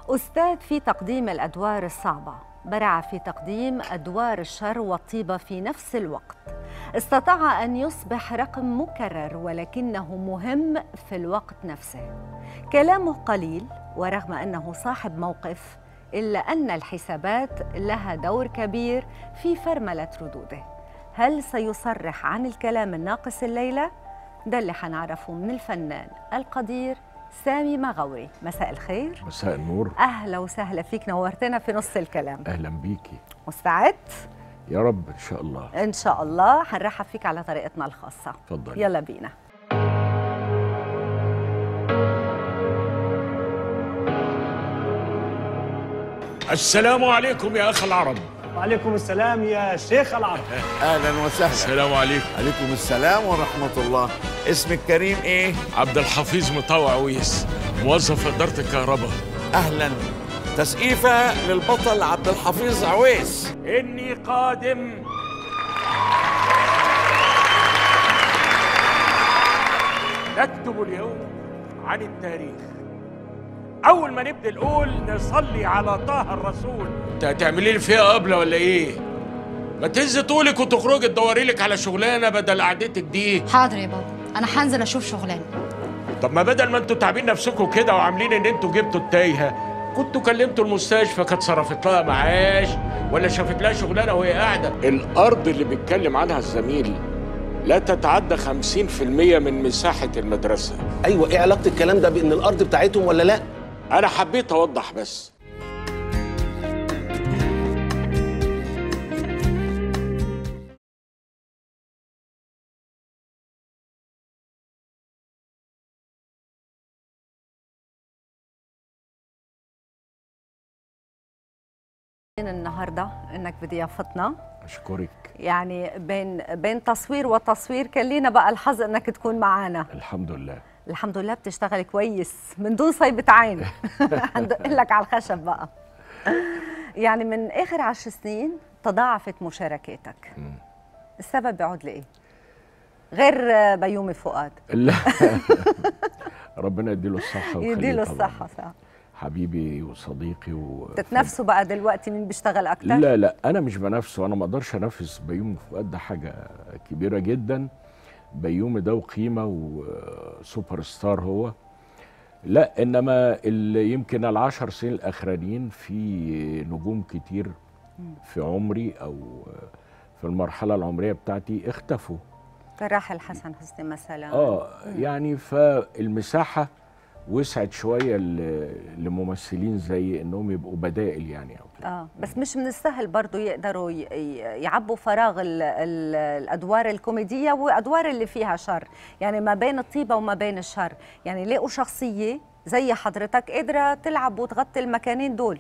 أستاذ في تقديم الأدوار الصعبة برع في تقديم أدوار الشر والطيبة في نفس الوقت استطاع أن يصبح رقم مكرر ولكنه مهم في الوقت نفسه كلامه قليل ورغم أنه صاحب موقف إلا أن الحسابات لها دور كبير في فرملة ردوده هل سيصرح عن الكلام الناقص الليلة؟ ده اللي حنعرفه من الفنان القدير سامي مغوري مساء الخير مساء النور أهلا وسهلا فيك نورتنا في نص الكلام اهلا بيكي مستعد؟ يا رب ان شاء الله إن شاء الله هنرحب فيك على طريقتنا الخاصة اتفضلي يلا بينا السلام عليكم يا اخ العرب وعليكم السلام يا شيخ العرب اهلا وسهلا السلام عليكم عليكم السلام ورحمه الله اسمك كريم ايه عبد الحفيظ مطوع ويس موظف اداره الكهرباء اهلا تسقيفه للبطل عبد الحفيظ عويس اني قادم نكتب اليوم عن التاريخ اول ما نبدا نقول نصلي على طه الرسول انت هتعملي لي فيها قبله ولا ايه ما تهز طولك وتخرجي تدوري لك على شغلانه بدل قعدتك دي حاضر يا بابا انا هنزل اشوف شغلانه طب ما بدل ما انتوا تعبين نفسكم كده وعاملين ان انتوا جبتوا التايهه كنتوا كلمتوا المستشفى كانت صرفت لها معاش ولا شافت لها شغلانه وهي قاعده الارض اللي بيتكلم عنها الزميل لا تتعدى 50% من مساحه المدرسه ايوه ايه علاقه الكلام ده بان الارض بتاعتهم ولا لا انا حبيت اوضح بس النهارده انك بضيافتنا اشكرك يعني بين بين تصوير وتصوير كان لينا بقى الحظ انك تكون معانا الحمد لله الحمد لله بتشتغل كويس من دون صيبة عين هندق لك على الخشب بقى يعني من اخر عشر سنين تضاعفت مشاركاتك السبب بيعود لايه؟ غير آه، بيومي فؤاد لا ربنا يديله الصحه ويخليه يديله طبعاً. الصحة صح حبيبي وصديقي و تتنافسوا بقى دلوقتي مين بيشتغل اكتر؟ لا لا انا مش بنافسه انا ما اقدرش انافس بيومي فؤاد ده حاجه كبيره جدا بيومي ده وقيمه وسوبر ستار هو لا انما اللي يمكن العشر سنين الاخرانيين في نجوم كتير في عمري او في المرحله العمريه بتاعتي اختفوا كراحل حسن حسني مثلا اه يعني فالمساحه وسعت شويه ل- لممثلين زي انهم يبقوا بدائل يعني او كده اه بس مش من السهل برضو يقدروا ي- ي- يعبوا فراغ ال ال الادوار الكوميديه وادوار اللي فيها شر يعني ما بين الطيبه وما بين الشر يعني لقوا شخصيه زي حضرتك قادره تلعب وتغطي المكانين دول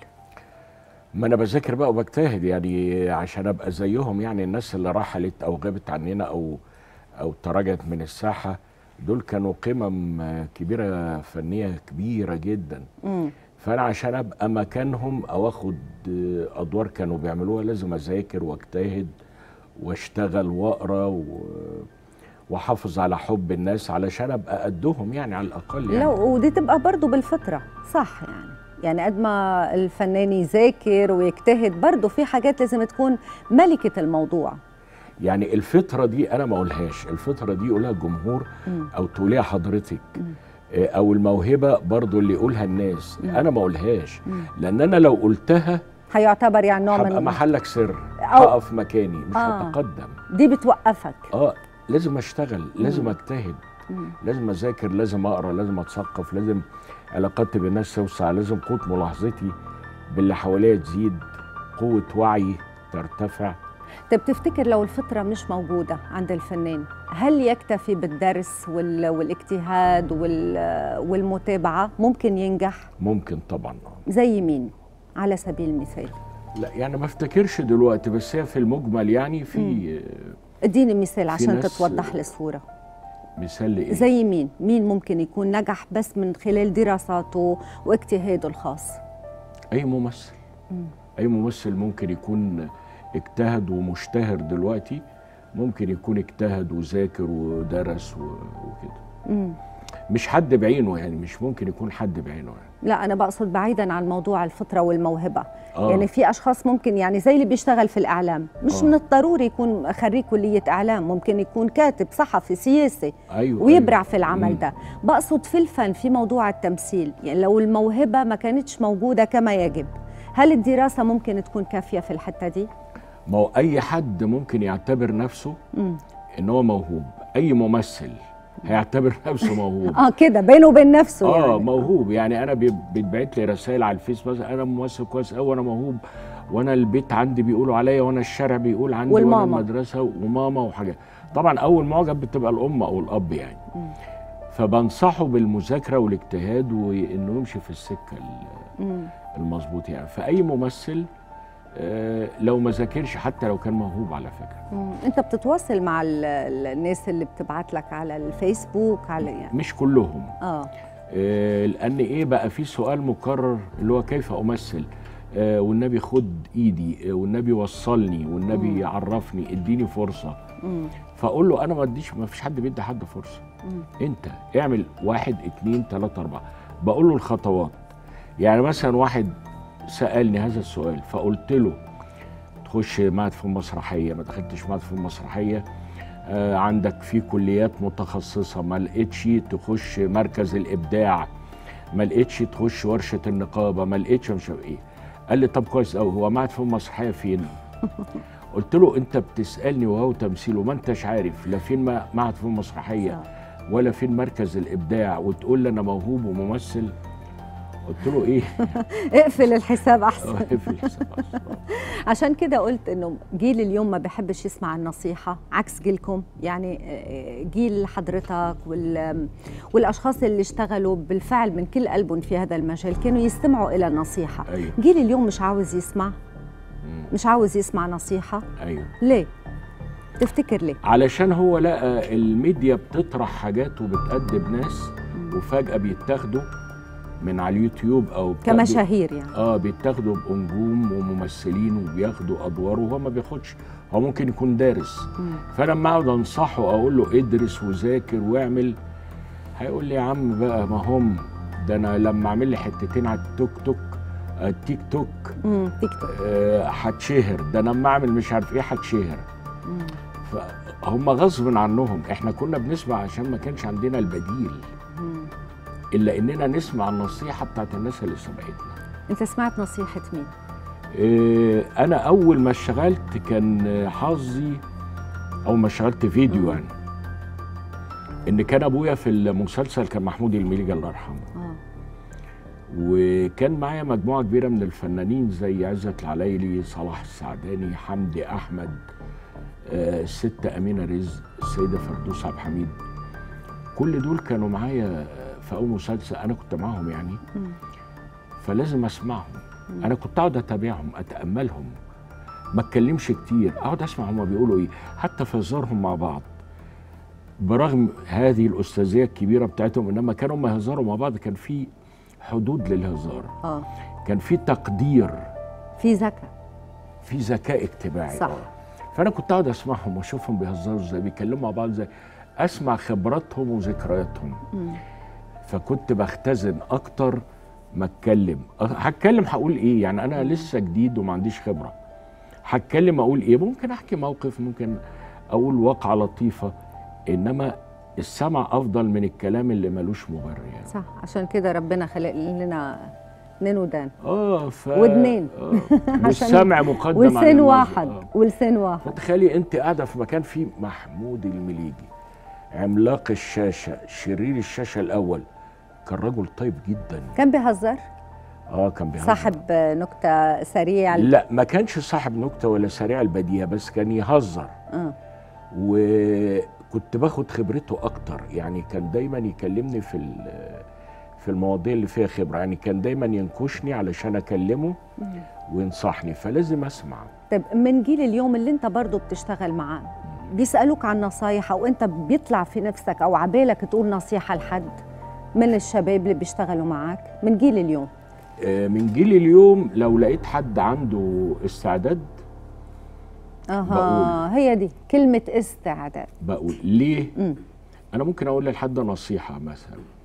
ما انا بذاكر بقى وبجتهد يعني عشان ابقى زيهم يعني الناس اللي رحلت او غابت عننا او او تراجعت من الساحه دول كانوا قمم آه، كبيره فنيه كبيره جدا فانا عشان ابقى مكانهم او اخد آه، ادوار كانوا بيعملوها لازم اذاكر واجتهد واشتغل واقرا و- واحافظ على حب الناس علشان ابقى قدهم يعني على الاقل يعني لا ودي تبقى برضو بالفطره صح يعني يعني قد ما الفنان يذاكر ويجتهد برضو في حاجات لازم تكون ملكه الموضوع يعني الفطره دي انا ما اقولهاش الفطره دي يقولها الجمهور او تقوليها حضرتك آه، او الموهبه برضو اللي يقولها الناس انا ما اقولهاش لان انا لو قلتها هيعتبر يعني نوع هبقى من محلك سر أو- هقف مكاني مش آه. هتقدم دي بتوقفك اه لازم اشتغل لازم اجتهد لازم اذاكر لازم اقرا لازم اتثقف لازم علاقاتي بالناس توسع لازم قوه ملاحظتي باللي حواليا تزيد قوه وعي ترتفع طب تفتكر لو الفطرة مش موجودة عند الفنان هل يكتفي بالدرس وال... والاجتهاد وال... والمتابعة ممكن ينجح ممكن طبعا زي مين على سبيل المثال لا يعني ما افتكرش دلوقتي بس هي في المجمل يعني في اديني مثال عشان ناس- تتوضح لي الصورة مثال لايه زي مين مين ممكن يكون نجح بس من خلال دراساته واجتهاده الخاص اي ممثل اي ممثل ممكن يكون اجتهد ومشتهر دلوقتي ممكن يكون اجتهد وذاكر ودرس و- وكده مش حد بعينه يعني مش ممكن يكون حد بعينه يعني. لا انا بقصد بعيدا عن موضوع الفطره والموهبه آه. يعني في اشخاص ممكن يعني زي اللي بيشتغل في الاعلام مش آه. من الضروري يكون خريج كليه اعلام ممكن يكون كاتب صحفي سياسي ايوه ويبرع أيوة. في العمل مم. ده بقصد في الفن في موضوع التمثيل يعني لو الموهبه ما كانتش موجوده كما يجب هل الدراسه ممكن تكون كافيه في الحته دي ما هو اي حد ممكن يعتبر نفسه مم. ان هو موهوب اي ممثل هيعتبر نفسه موهوب اه كده بينه وبين نفسه اه يعني موهوب يعني انا بي- بيتبعت لي رسائل على الفيس مثلا انا ممثل كويس قوي وانا موهوب وانا البيت عندي بيقولوا عليا وانا الشارع بيقول عندي وانا والماما. المدرسه وماما وحاجات طبعا اول معجب بتبقى الام او الاب يعني فبنصحه بالمذاكره والاجتهاد وانه يمشي في السكه ال- مم. المظبوط يعني فاي ممثل آه، لو ما ذاكرش حتى لو كان موهوب على فكره مم. انت بتتواصل مع ال- ال- الناس اللي بتبعت لك على الفيسبوك على يعني مش كلهم اه آه، لان ايه بقى في سؤال مكرر اللي هو كيف امثل آه، والنبي خد ايدي آه، والنبي وصلني والنبي عرفني اديني فرصه مم. فاقول له انا ما اديش ما فيش حد بيدي حد فرصه مم. انت اعمل واحد اتنين تلاته اربعه بقول له الخطوات يعني مثلا واحد سالني هذا السؤال فقلت له تخش معهد في المسرحيه ما دخلتش معهد في المسرحيه آه عندك في كليات متخصصه ما لقيتش تخش مركز الابداع ما لقيتش تخش ورشه النقابه ما لقيتش مش عارف ايه قال لي طب كويس قوي هو معهد في المسرحيه فين قلت له انت بتسالني وهو تمثيل وما انتش عارف لا فين ما- معهد في المسرحيه ولا فين مركز الابداع وتقول لي انا موهوب وممثل قلت له ايه اقفل الحساب احسن في الحساب أصلاً. عشان كده قلت انه جيل اليوم ما بيحبش يسمع النصيحه عكس جيلكم يعني آه، جيل حضرتك وال والاشخاص اللي اشتغلوا بالفعل من كل قلبهم في هذا المجال كانوا يستمعوا الى النصيحه ايوه جيل اليوم مش عاوز يسمع مم. مش عاوز يسمع نصيحه ايوه ليه تفتكر ليه علشان هو لقى الميديا بتطرح حاجات وبتأدب ناس وفجأة بيتاخدوا من على اليوتيوب او بتاخدوا- كمشاهير يعني اه بيتاخدوا بنجوم وممثلين وبياخدوا ادوار وهو ما بياخدش هو ممكن يكون دارس مم. فلما اقعد انصحه اقول له ادرس وذاكر واعمل هيقول لي يا عم بقى ما هم ده انا لما اعمل لي حتتين على التوك توك آه، التيك توك امم تيك توك آه، هتشهر ده انا لما اعمل مش عارف ايه هتشهر مم. فهم غصب عنهم احنا كنا بنسمع عشان ما كانش عندنا البديل مم. الا اننا نسمع النصيحه بتاعت الناس اللي سبقتنا انت سمعت نصيحه مين إيه، انا اول ما اشتغلت كان حظي اول ما اشتغلت فيديو يعني ان كان ابويا في المسلسل كان محمود المليجي الله يرحمه اه وكان معايا مجموعه كبيره من الفنانين زي عزت العلايلي صلاح السعداني حمدي احمد آه، الست امينه رزق السيده فردوس عبد الحميد كل دول كانوا معايا في اول مسلسل انا كنت معاهم يعني مم. فلازم اسمعهم انا كنت اقعد اتابعهم اتاملهم ما اتكلمش كتير اقعد اسمع هما بيقولوا ايه حتى في هزارهم مع بعض برغم هذه الاستاذيه الكبيره بتاعتهم انما كانوا ما يهزروا مع بعض كان في حدود للهزار اه كان في تقدير في ذكاء في ذكاء اجتماعي صح. آه. فانا كنت اقعد اسمعهم واشوفهم بيهزروا ازاي بيتكلموا مع بعض ازاي اسمع خبراتهم وذكرياتهم مم. فكنت بختزن اكتر ما اتكلم أه، هتكلم هقول ايه يعني انا لسه جديد وما عنديش خبره هتكلم اقول ايه ممكن احكي موقف ممكن اقول واقعه لطيفه انما السمع افضل من الكلام اللي ملوش مبرر يعني صح عشان كده ربنا خلق لنا اتنين ودان اه ف ودنين. آه. والسمع مقدم على ولسان النظر. واحد آه. ولسان واحد فتخيلي انت قاعده في مكان فيه محمود المليجي عملاق الشاشه شرير الشاشه الاول كان رجل طيب جدا كان بيهزر اه كان بيهزر صاحب نكته سريع لا ما كانش صاحب نكته ولا سريع البديهه بس كان يهزر اه وكنت باخد خبرته اكتر يعني كان دايما يكلمني في ال- في المواضيع اللي فيها خبره يعني كان دايما ينكشني علشان اكلمه وينصحني فلازم اسمع طيب من جيل اليوم اللي انت برضه بتشتغل معاه بيسالوك عن نصايح او انت بيطلع في نفسك او عبالك تقول نصيحه لحد من الشباب اللي بيشتغلوا معك من جيل اليوم آه، من جيل اليوم لو لقيت حد عنده استعداد اها هي دي كلمه استعداد بقول ليه مم. انا ممكن اقول لحد نصيحه مثلا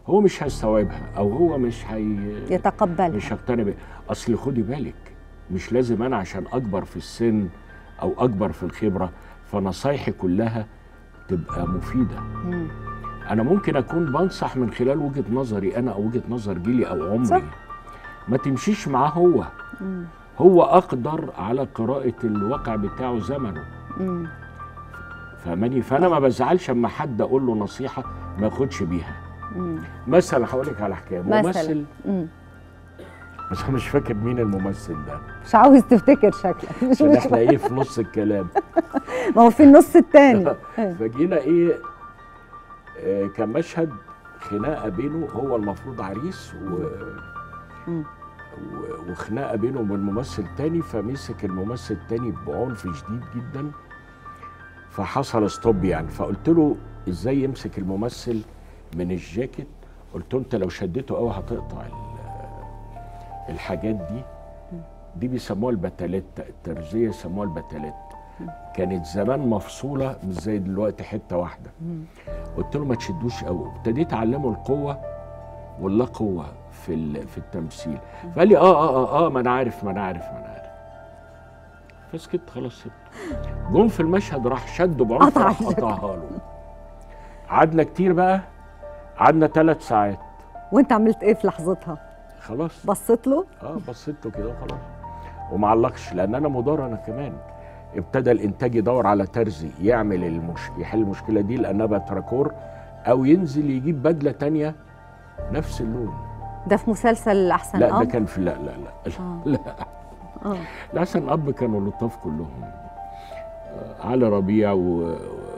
هو مش هيستوعبها او هو مش هي يتقبلها مش هقتنع بيها اصل خدي بالك مش لازم انا عشان اكبر في السن او اكبر في الخبره فنصايحي كلها تبقى مفيده مم. انا ممكن اكون بنصح من خلال وجهه نظري انا او وجهه نظر جيلي او عمري صح. ما تمشيش معاه هو مم. هو اقدر على قراءه الواقع بتاعه زمنه مم. فاهماني فانا ما بزعلش اما حد اقول له نصيحه ما ياخدش بيها مم. مثلا هقول لك على حكايه مثلا ممثل مم. بس انا مش فاكر مين الممثل ده مش عاوز تفتكر شكلك مش عشان مش احنا ايه في نص الكلام ما هو في النص الثاني فجينا ايه آه، كان مشهد خناقه بينه هو المفروض عريس و مم. و- وخناقه بينه وبين ممثل تاني فمسك الممثل التاني بعنف شديد جدا فحصل ستوب يعني فقلت له ازاي يمسك الممثل من الجاكيت قلت له انت لو شدته قوي هتقطع ال- الحاجات دي دي بيسموها البتالات الترزيه يسموها البتالات كانت زمان مفصوله مش زي دلوقتي حته واحده قلت له ما تشدوش قوي ابتديت اعلمه القوه واللا قوه في ال- في التمثيل فقال لي اه اه اه اه ما انا عارف ما انا عارف ما انا عارف فسكت خلاص سبت جم في المشهد راح شده بعنف قطع راح قطعها له قعدنا كتير بقى قعدنا ثلاث ساعات وانت عملت ايه في لحظتها خلاص بصيت له اه بصيت له كده وخلاص ومعلقش لان انا مدار انا كمان ابتدى الانتاج يدور على ترزي يعمل المش... يحل المشكله دي لانها بقت راكور او ينزل يجيب بدله تانية نفس اللون ده في مسلسل احسن لا ده اب كان في لا لا لا آه. لا اه الحسن اب كانوا لطاف كلهم آه، علي ربيع و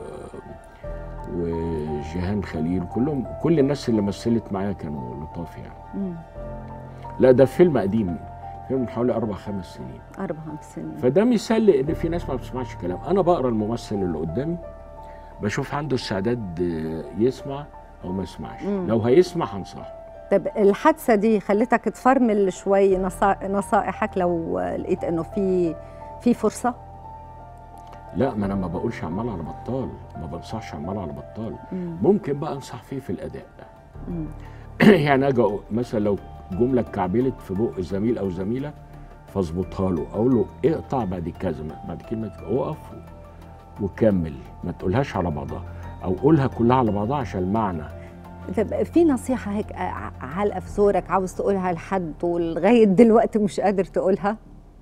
وجيهان خليل كلهم كل الناس اللي مثلت معايا كانوا لطاف يعني مم. لا ده فيلم قديم فيلم من حوالي اربع خمس سنين اربع خمس سنين فده مثال لان في ناس ما بتسمعش كلام انا بقرا الممثل اللي قدامي بشوف عنده استعداد آه، يسمع او ما يسمعش مم. لو هيسمع هنصحه طب الحادثه دي خلتك تفرمل شوي نصا- نصائحك لو لقيت انه في في فرصه لا ما انا ما بقولش عمال على بطال ما بنصحش عمال على بطال مم. ممكن بقى انصح فيه في الاداء مم. يعني اجي أقول- مثلا لو جمله اتكعبلت في بق زميل او زميله فاظبطها له اقول له اقطع بعد كذا بعد كلمه اقف وكمل ما تقولهاش على بعضها او قولها كلها على بعضها عشان المعنى طب في نصيحه هيك ع- علقه في زورك عاوز تقولها لحد ولغايه دلوقتي مش قادر تقولها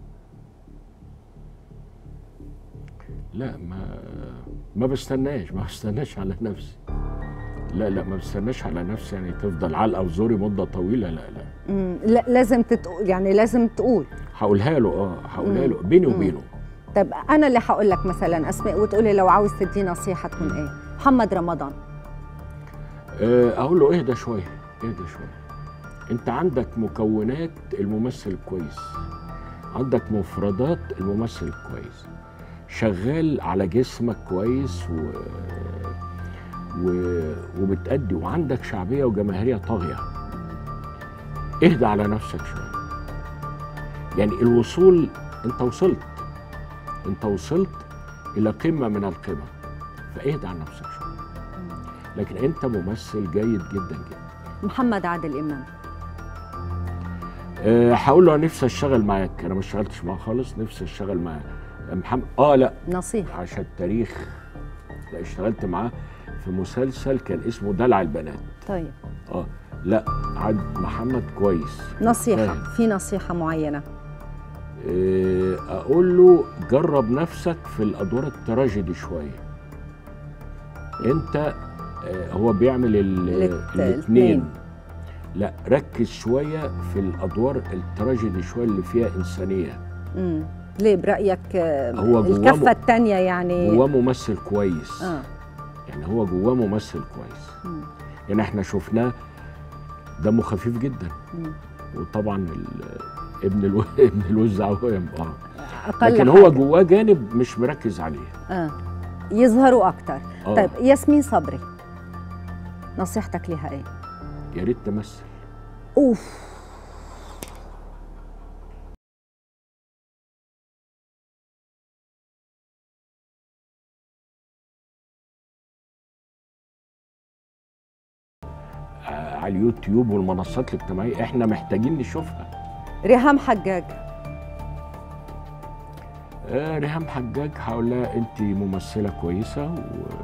لا ما ما بستناش ما بستناش على نفسي لا لا ما بستناش على نفسي يعني تفضل علقه في زوري مده طويله لا لا مم. لا لازم تتقول يعني لازم تقول هقولها له اه هقولها له بيني وبينه طب انا اللي هقول لك مثلا اسماء وتقولي لو عاوز تدي نصيحه تكون ايه محمد رمضان آه، اقول له اهدى شويه اهدى شويه انت عندك مكونات الممثل كويس عندك مفردات الممثل كويس شغال على جسمك كويس و... و... وبتأدي وعندك شعبيه وجماهيريه طاغيه اهدى على نفسك شويه يعني الوصول انت وصلت انت وصلت الى قمه من القمم فاهدى على نفسك شويه لكن انت ممثل جيد جدا جدا محمد عادل امام أه هقول له أنا نفسي اشتغل معاك انا ما اشتغلتش معاه خالص نفسي اشتغل معاه محمد اه لا نصيحه عشان التاريخ لا اشتغلت معاه في مسلسل كان اسمه دلع البنات طيب اه لا عاد محمد كويس نصيحه فاهم. في نصيحه معينه آه، اقول له جرب نفسك في الادوار التراجيدي شويه انت آه، هو بيعمل ال- الات- الاثنين الاتنين. لا ركز شويه في الادوار التراجيدي شويه اللي فيها انسانيه امم ليه برايك آه، هو جواه الكفه م- الثانيه يعني جواه ممثل كويس اه يعني هو جواه ممثل كويس مم. يعني احنا شفناه دمه خفيف جدا مم. وطبعا ال- ابن الو... ابن الوز عوام اه اقل لكن حاجة. هو جواه جانب مش مركز عليه اه يظهروا اكتر آه. طيب ياسمين صبري نصيحتك لها ايه يا ريت تمثل اوف آه، على اليوتيوب والمنصات الاجتماعيه احنا محتاجين نشوفها ريهام حجاج آه، ريهام حجاج هقول لها انت ممثله كويسه و...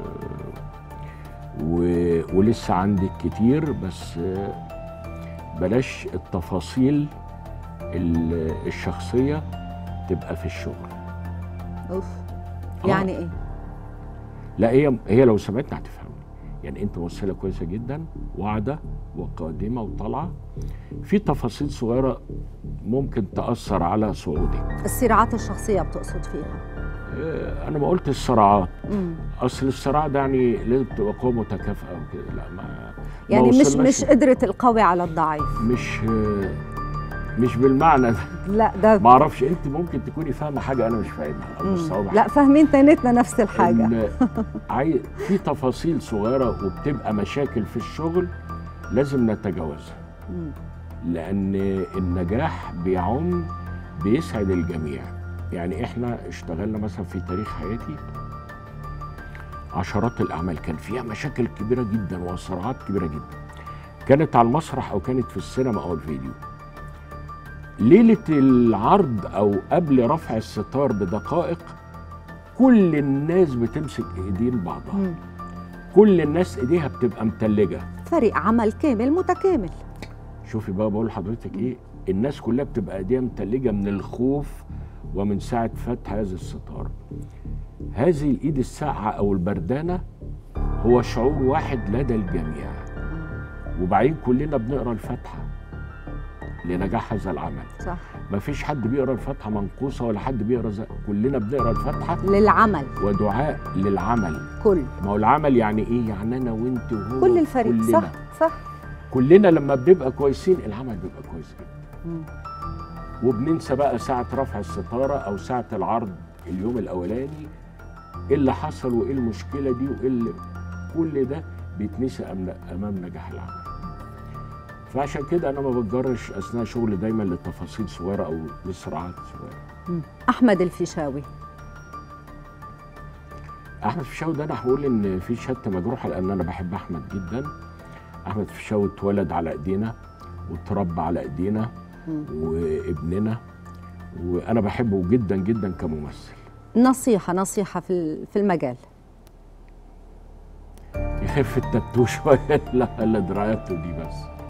و... ولسه عندك كتير بس آه، بلاش التفاصيل ال- الشخصيه تبقى في الشغل اوف آه. يعني ايه لا هي هي لو سمعتني هتفهمني يعني انت ممثله كويسه جدا واعده وقادمه وطالعه في تفاصيل صغيره ممكن تاثر على صعودك الصراعات الشخصيه بتقصد فيها آه، انا ما قلت الصراعات مم. اصل الصراع ده يعني لازم تبقى قوه متكافئه وكده لا ما ما يعني مش وصلناش مش قدره القوي على الضعيف مش آه، مش بالمعنى ده لا ده ما اعرفش انت ممكن تكوني فاهمه حاجه انا مش فاهمها او مم. مستوعبه لا فاهمين تانيتنا نفس الحاجه ال- عاي... في تفاصيل صغيره وبتبقى مشاكل في الشغل لازم نتجاوزها مم. لان النجاح بيعم بيسعد الجميع يعني احنا اشتغلنا مثلا في تاريخ حياتي عشرات الاعمال كان فيها مشاكل كبيره جدا وصراعات كبيره جدا كانت على المسرح او كانت في السينما او الفيديو ليله العرض او قبل رفع الستار بدقائق كل الناس بتمسك ايدين بعضها مم. كل الناس ايديها بتبقى متلجه فريق عمل كامل متكامل شوفي بقى بقول لحضرتك ايه الناس كلها بتبقى ايديها متلجه من الخوف ومن ساعه فتح هذا الستار هذه الايد الساقعه او البردانه هو شعور واحد لدى الجميع وبعدين كلنا بنقرا الفاتحه لنجاح هذا العمل صح ما فيش حد بيقرا الفاتحه منقوصه ولا حد بيقرا زي. كلنا بنقرا الفاتحه للعمل ودعاء للعمل كل ما هو العمل يعني ايه يعني انا وانت وهو كل الفريق كلنا. صح صح كلنا لما بنبقى كويسين العمل بيبقى كويس جدا مم. وبننسى بقى ساعة رفع الستارة أو ساعة العرض اليوم الأولاني إيه اللي حصل وإيه المشكلة دي وإيه اللي كل ده بيتنسى أمام- أمام نجاح العمل فعشان كده أنا ما بتجرش أثناء شغلي دايما لتفاصيل صغيرة أو لصراعات صغيرة مم. احمد الفيشاوي أحمد فيشاوي ده أنا هقول إن في شهادة مجروحة لأن أنا بحب أحمد جدا أحمد فيشاوي اتولد على إيدينا واتربى على إيدينا مم. وابننا وأنا بحبه جدا جدا كممثل نصيحه نصيحه في ال- في المجال يخف التاتو شويه لا الا دراعاته دي بس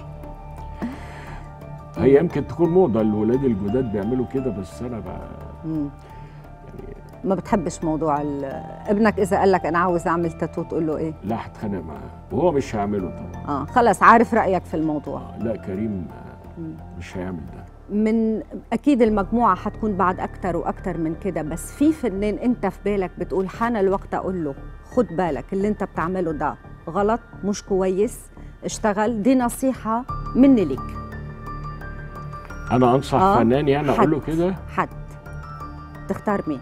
هي يمكن تكون موضه الولاد الجداد بيعملوا كده بس انا بقى مم. ما بتحبش موضوع ال- ابنك اذا قال لك انا عاوز اعمل تاتو تقول له ايه لا هتخانق معاه وهو مش هيعمله طبعا اه خلص عارف رايك في الموضوع آه، لا كريم آه، مش هيعمل ده من اكيد المجموعه حتكون بعد اكتر واكتر من كده بس في فنان انت في بالك بتقول حان الوقت اقول له خد بالك اللي انت بتعمله ده غلط مش كويس اشتغل دي نصيحه مني ليك انا انصح آه، فنان يعني اقول له حد. كده حد تختار مين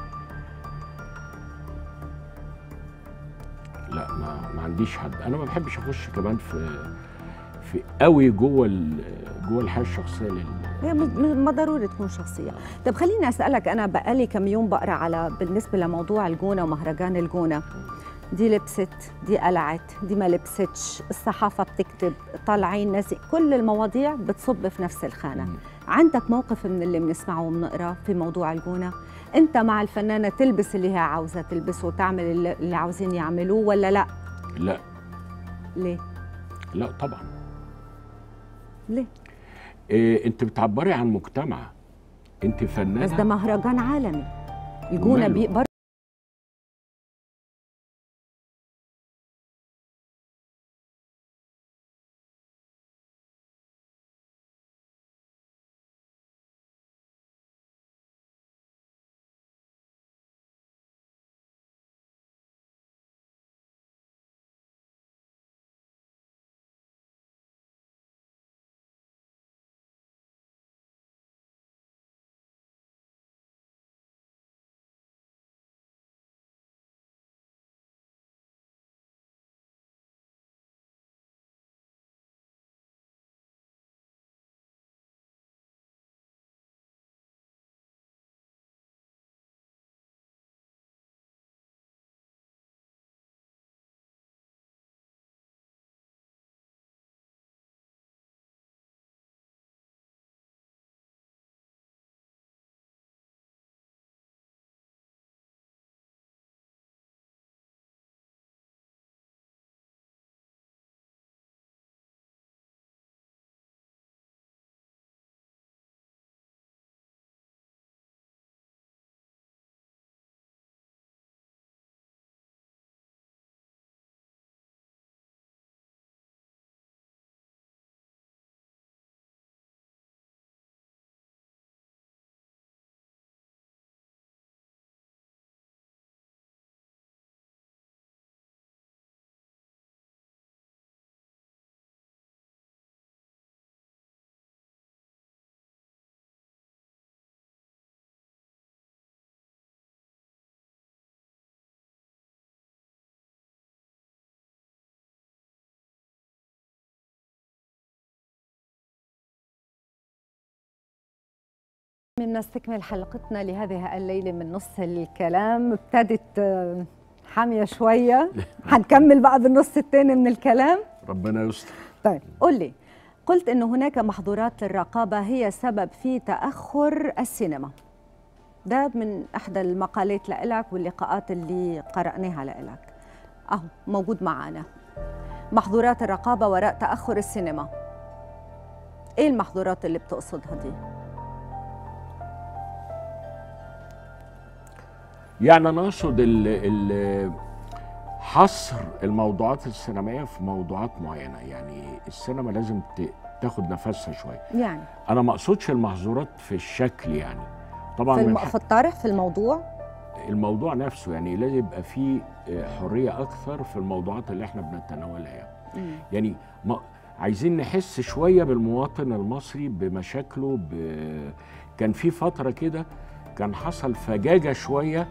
لا ما, ما عنديش حد انا ما بحبش اخش كمان في في قوي جوه ال- جوه الحياه الشخصيه لل هي م- م- ما ضروري تكون شخصية طب خليني أسألك أنا بقالي كم يوم بقرأ على بالنسبة لموضوع الجونة ومهرجان الجونة دي لبست دي قلعت دي ما لبستش الصحافة بتكتب طالعين ناس كل المواضيع بتصب في نفس الخانة مم. عندك موقف من اللي بنسمعه وبنقرا في موضوع الجونة انت مع الفنانة تلبس اللي هي عاوزة تلبسه وتعمل اللي اللي عاوزين يعملوه ولا لا لا ليه لا طبعا ليه إيه انت بتعبري عن مجتمع انت فنانه بس ده مهرجان عالمي الجونة وماله؟ بي نستكمل حلقتنا لهذه الليلة من نص الكلام ابتدت آه، حامية شوية حنكمل بقى بالنص الثاني من الكلام ربنا يستر طيب قل لي قلت أن هناك محظورات للرقابة هي سبب في تأخر السينما ده من إحدى المقالات لإلك واللقاءات اللي قرأناها لإلك أهو موجود معنا محظورات الرقابة وراء تأخر السينما إيه المحظورات اللي بتقصدها دي؟ يعني انا اقصد ال ال حصر الموضوعات السينمائيه في موضوعات معينه يعني السينما لازم ت- تاخد نفسها شويه يعني انا ما اقصدش المحظورات في الشكل يعني طبعا في, من الم... حق- في الطرح في الموضوع الموضوع نفسه يعني لازم يبقى فيه آه، حريه اكثر في الموضوعات اللي احنا بنتناولها يعني يعني ما عايزين نحس شويه بالمواطن المصري بمشاكله ب... كان في فتره كده كان حصل فجاجه شويه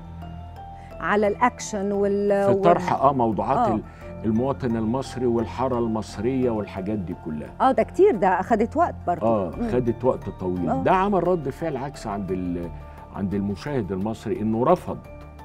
على الاكشن وال في طرح اه موضوعات آه. آه. المواطن المصري والحاره المصريه والحاجات دي كلها اه ده كتير ده اخذت وقت برضه اه خدت وقت طويل آه. ده عمل رد فعل عكس عند ال... عند المشاهد المصري انه رفض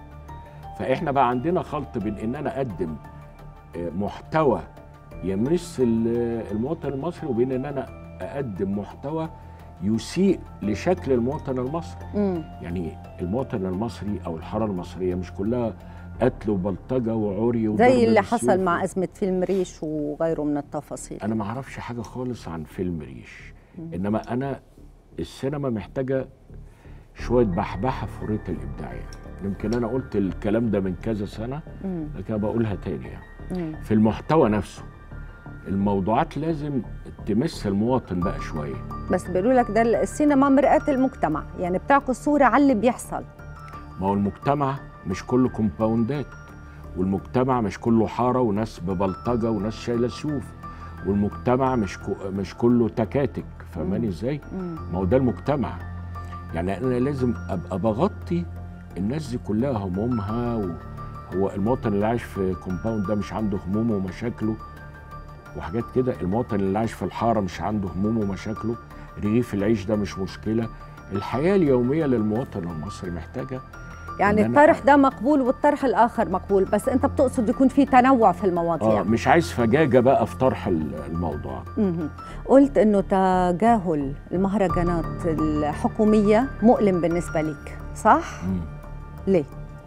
فاحنا بقى عندنا خلط بين ان انا اقدم آه، محتوى يمس ال- المواطن المصري وبين ان انا اقدم محتوى يسيء لشكل المواطن المصري مم. يعني المواطن المصري او الحاره المصريه مش كلها قتل وبلطجه وعري وضرب زي اللي بالسيوف. حصل مع ازمه فيلم ريش وغيره من التفاصيل انا ما اعرفش حاجه خالص عن فيلم ريش انما انا السينما محتاجه شويه بحبحه في حريه الابداعيه يمكن انا قلت الكلام ده من كذا سنه لكن أنا بقولها تاني يعني في المحتوى نفسه الموضوعات لازم تمس المواطن بقى شويه بس بيقولوا لك ده السينما مرآة المجتمع يعني بتعكس صوره على اللي بيحصل ما هو المجتمع مش كله كومباوندات والمجتمع مش كله حاره وناس ببلطجه وناس شايله سيوف والمجتمع مش كو مش كله تكاتك فاهماني ازاي؟ ما هو ده المجتمع يعني انا لازم ابقى بغطي الناس دي كلها همومها و... هو المواطن اللي عايش في كومباوند ده مش عنده همومه ومشاكله وحاجات كده المواطن اللي عايش في الحاره مش عنده همومه ومشاكله رغيف العيش ده مش مشكله الحياه اليوميه للمواطن المصري محتاجه يعني إن أنا- الطرح ده مقبول والطرح الاخر مقبول بس انت بتقصد يكون في تنوع في المواضيع اه مش عايز فجاجه بقى في طرح ال- الموضوع مهم. قلت انه تجاهل المهرجانات الحكوميه مؤلم بالنسبه لك صح مم. ليه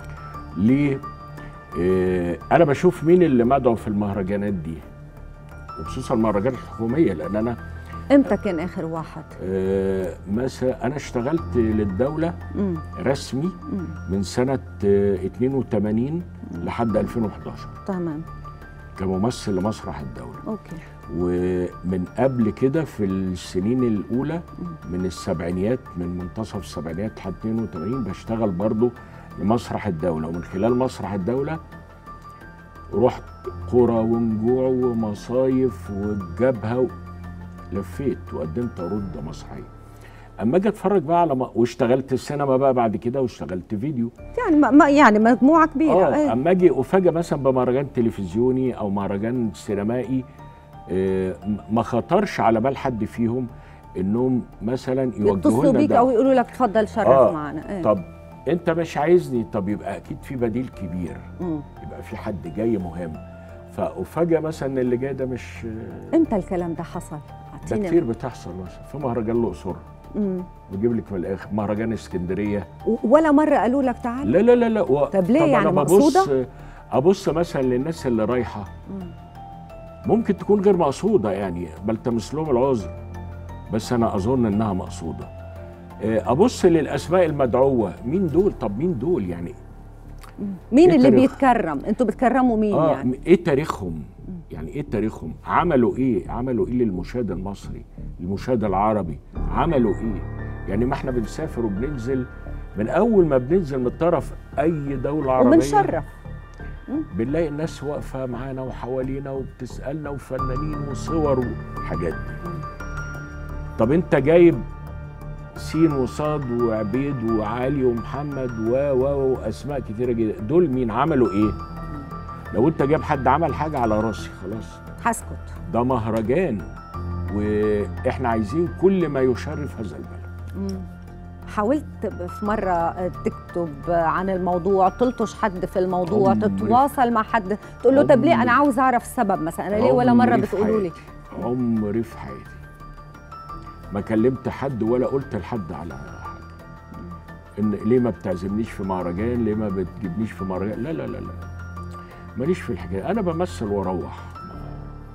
ليه؟ آه انا بشوف مين اللي مدعو في المهرجانات دي وخصوصا المهرجانات الحكوميه لان انا امتى كان اخر واحد آه مثلا انا اشتغلت للدوله مم. رسمي من سنه آه 82 لحد 2011 تمام كممثل لمسرح الدوله اوكي ومن قبل كده في السنين الاولى من السبعينيات من منتصف السبعينيات لحد 82 بشتغل برضو لمسرح الدوله ومن خلال مسرح الدوله رحت قرى ونجوع ومصايف والجبهه و... لفيت وقدمت عروض مسرحيه اما اجي اتفرج بقى على م... واشتغلت السينما بقى بعد كده واشتغلت فيديو يعني ما ما- يعني مجموعه كبيره اه ايه اما اجي افاجئ مثلا بمهرجان تلفزيوني او مهرجان سينمائي آه، م- ما خطرش على بال حد فيهم انهم مثلا يوجهوا يتصلوا لنا بيك ده. او يقولوا لك تفضل شرف آه، معنا ايه طب انت مش عايزني طب يبقى اكيد في بديل كبير مم. يبقى في حد جاي مهم فافاجئ مثلا ان اللي جاي ده مش امتى الكلام ده حصل ده اعطيني كتير بتحصل مثلا في مهرجان الاقصر مم. بجيب لك من الاخر مهرجان اسكندريه و- ولا مره قالوا لك تعال لا لا لا لا و... طب ليه طب يعني أنا ببص مقصودة؟ ابص مثلا للناس اللي رايحه ممكن تكون غير مقصوده يعني بلتمس لهم العذر بس انا اظن انها مقصوده آه، ابص للاسماء المدعوه مين دول طب مين دول يعني مين إيه اللي تاريخ؟ بيتكرم انتوا بتكرموا مين اه يعني م- ايه تاريخهم يعني ايه تاريخهم عملوا ايه عملوا ايه للمشاهد المصري المشاهد العربي عملوا ايه يعني ما احنا بنسافر وبننزل من اول ما بننزل من طرف اي دوله عربيه وبنشرف بنلاقي الناس واقفه معانا وحوالينا وبتسالنا وفنانين وصور وحاجات دي طب انت جايب سين وصاد وعبيد وعلي ومحمد و و واسماء كتيره جدا دول مين عملوا ايه لو انت جايب حد عمل حاجه على راسي خلاص هسكت ده مهرجان واحنا عايزين كل ما يشرف هذا البلد حاولت في مرة تكتب عن الموضوع تلطش حد في الموضوع عمري. تتواصل مع حد تقول له طب ليه عمري. أنا عاوز أعرف السبب مثلا أنا ليه ولا مرة عمري في بتقولوا لي حياتي- عمري في حياتي ما كلمت حد ولا قلت لحد على حاجه ان ليه ما بتعزمنيش في مهرجان ليه ما بتجيبنيش في مهرجان لا لا لا لا ماليش في الحكايه انا بمثل واروح ما-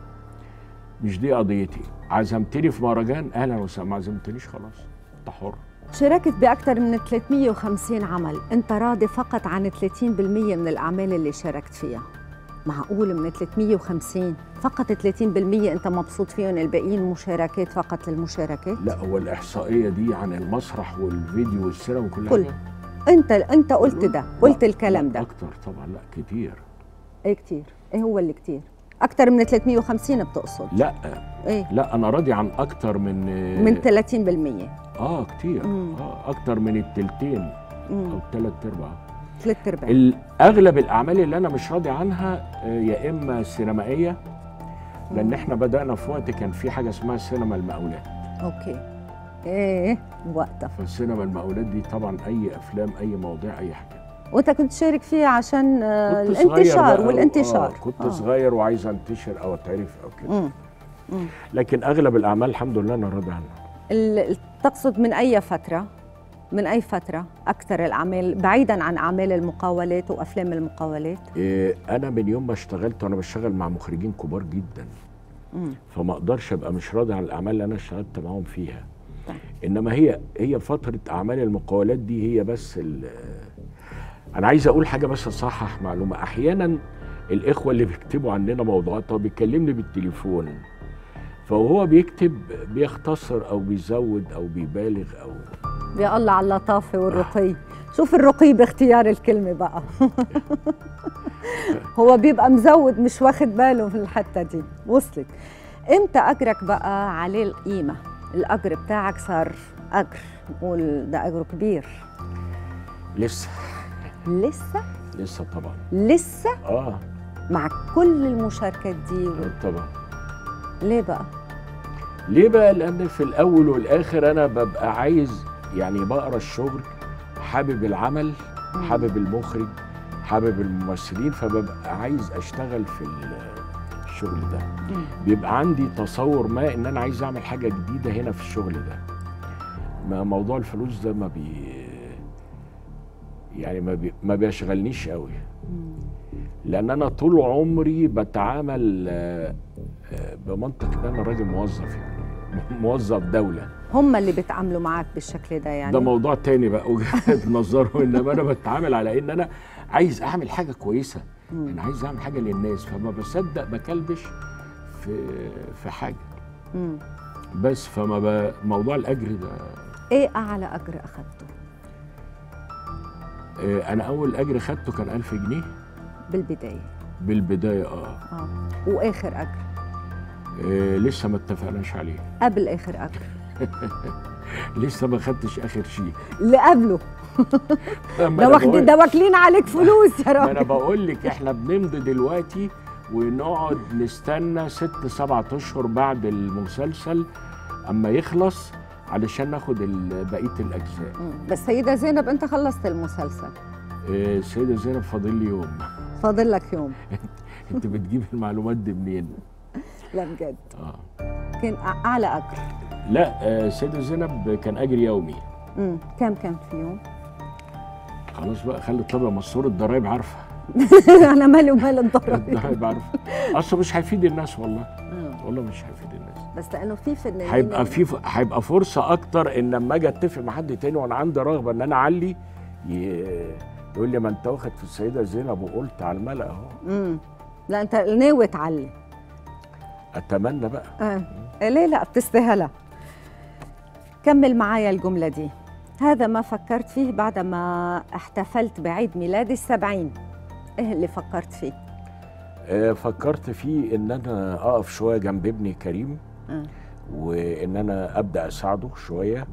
مش دي قضيتي عزمتني في مهرجان اهلا وسهلا ما عزمتنيش خلاص انت حر شاركت بأكثر من 350 عمل أنت راضي فقط عن 30% من الأعمال اللي شاركت فيها معقول من 350 فقط 30% أنت مبسوط فيهم الباقيين مشاركات فقط للمشاركات لا هو الاحصائيه دي عن المسرح والفيديو والسينما وكل كل حاجه أنت أنت قلت ده قلت لا، الكلام لا، ده اكتر طبعا لا كتير ايه كتير ايه هو اللي كتير اكتر من 350 بتقصد لا ايه لا انا راضي عن اكتر من من 30% اه كتير مم. اه اكتر من التلتين او امم التلات ارباع ثلاث ارباع ال- اغلب الاعمال اللي انا مش راضي عنها آه، يا اما سينمائيه لان احنا بدانا في وقت كان في حاجه اسمها سينما المقاولات اوكي ايه وقتها فالسينما المقاولات دي طبعا اي افلام اي مواضيع اي حاجه وانت كنت تشارك فيه عشان آه، كنت صغير الانتشار بقى، والانتشار آه كنت آه. صغير وعايز انتشر او اتعرف او كده مم. مم. لكن اغلب الاعمال الحمد لله انا راضي عنها ال- ال- تقصد من اي فتره من اي فتره اكثر الاعمال بعيدا عن اعمال المقاولات وافلام المقاولات إيه انا من يوم ما اشتغلت وانا بشتغل مع مخرجين كبار جدا مم. فما اقدرش ابقى مش راضي عن الاعمال اللي انا اشتغلت معاهم فيها طيب. انما هي هي فتره اعمال المقاولات دي هي بس ال- انا عايز اقول حاجه بس اصحح معلومه احيانا الاخوه اللي بيكتبوا عننا موضوعات هو بيكلمني بالتليفون فهو بيكتب بيختصر او بيزود او بيبالغ او يا الله على اللطافه والرقي شوف الرقي باختيار الكلمه بقى هو بيبقى مزود مش واخد باله من الحته دي وصلت امتى اجرك بقى عليه القيمه الاجر بتاعك صار اجر نقول ده اجره كبير لسه لسه لسه طبعا لسه اه مع كل المشاركات دي و... طبعا ليه بقى ليه بقى لان في الاول والاخر انا ببقى عايز يعني بقرا الشغل حابب العمل حابب المخرج حابب الممثلين فببقى عايز اشتغل في ال- الشغل ده بيبقى عندي تصور ما ان انا عايز اعمل حاجه جديده هنا في الشغل ده ما موضوع الفلوس ده ما بي يعني ما, بي ما بيشغلنيش قوي لان انا طول عمري بتعامل آه، آه، بمنطق ان انا راجل موظف يعني موظف دوله هم اللي بيتعاملوا معك بالشكل ده يعني ده موضوع تاني بقى وجهه نظره انما انا بتعامل على ان انا عايز اعمل حاجه كويسه انا عايز اعمل حاجه للناس فما بصدق بكلبش في في حاجه مم. بس فما ب... موضوع الاجر ده ايه اعلى اجر اخذته آه، انا اول اجر خدته كان 1000 جنيه بالبدايه بالبدايه اه اه واخر اجر آه، لسه ما اتفقناش عليه قبل اخر اجر لسه ما خدتش اخر شيء اللي قبله ما ده أنا واخدين بقول- ده واكلين عليك فلوس يا ما انا راجل بقول لك احنا بنمضي دلوقتي ونقعد نستنى ست سبعة اشهر بعد المسلسل اما يخلص علشان ناخد ال- بقيه الاجزاء مم. بس سيدة زينب انت خلصت المسلسل آه، السيده زينب فاضل لي يوم فاضل لك يوم انت بتجيب المعلومات دي منين لا بجد اه كان أع- اعلى اجر لا آه، السيده زينب كان اجر يومي امم كم كان في يوم خلاص بقى خلي الطبع مسؤول الضرايب عارفه انا مالي ومال الضرائب الضرايب عارفه اصل مش هيفيد الناس والله والله مش هيفيد الناس بس لانه في فنانين هيبقى في هيبقى فرصه اكتر ان لما اجي اتفق مع حد تاني وانا عندي رغبه ان انا اعلي ي- يقول لي ما انت واخد في السيده زينب وقلت على الملا اهو امم لا انت ناوي تعلي اتمنى بقى آه. ليه لا بتستاهلها كمل معايا الجملة دي هذا ما فكرت فيه بعدما احتفلت بعيد ميلادي السبعين ايه اللي فكرت فيه آه، فكرت فيه ان انا اقف شويه جنب ابني كريم آه. وان انا ابدا اساعده شويه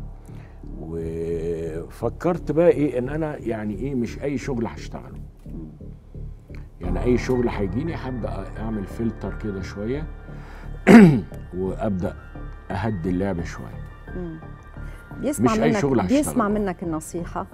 وفكرت بقى ايه ان انا يعني ايه مش اي شغل هشتغله يعني اي شغل هيجيني هبدا اعمل فلتر كده شويه وابدا اهدي اللعب شويه مم. بيسمع مش أي منك شغل هشتغله. بيسمع منك النصيحة